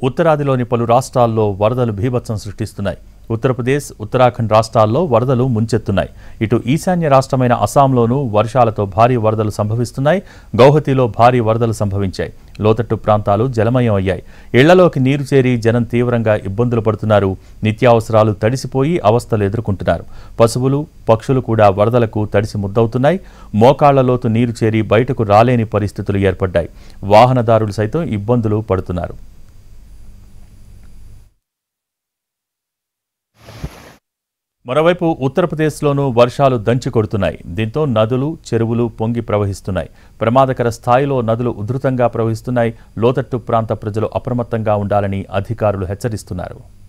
ఉత్తరాదిలోని పలు రాష్ట్రాల్లో వరదలు భీభత్సం సృష్టిస్తున్నాయి ఉత్తరప్రదేశ్ ఉత్తరాఖండ్ రాష్ట్రాల్లో వరదలు ముంచెత్తున్నాయి ఇటు ఈశాన్య రాష్ట్రమైన అస్సాంలోనూ వర్షాలతో భారీ వరదలు సంభవిస్తున్నాయి గౌహతిలో భారీ వరదలు సంభవించాయి లోతట్టు ప్రాంతాలు జలమయం అయ్యాయి ఇళ్లలోకి నీరు చేరి జనం తీవ్రంగా ఇబ్బందులు పడుతున్నారు నిత్యావసరాలు తడిసిపోయి అవస్థలు ఎదుర్కొంటున్నారు పశువులు పక్షులు కూడా వరదలకు తడిసి ముద్దవుతున్నాయి మోకాళ్ల లోతు నీరు చేరి బయటకు రాలేని పరిస్థితులు ఏర్పడ్డాయి వాహనదారులు సైతం ఇబ్బందులు పడుతున్నారు మరోవైపు ఉత్తరప్రదేశ్లోనూ వర్షాలు దంచి కొడుతున్నాయి దీంతో నదులు చెరువులు పొంగి ప్రవహిస్తున్నాయి ప్రమాదకర స్థాయిలో నదులు ఉధృతంగా ప్రవహిస్తున్నాయి లోతట్టు ప్రాంత ప్రజలు అప్రమత్తంగా ఉండాలని అధికారులు హెచ్చరిస్తున్నారు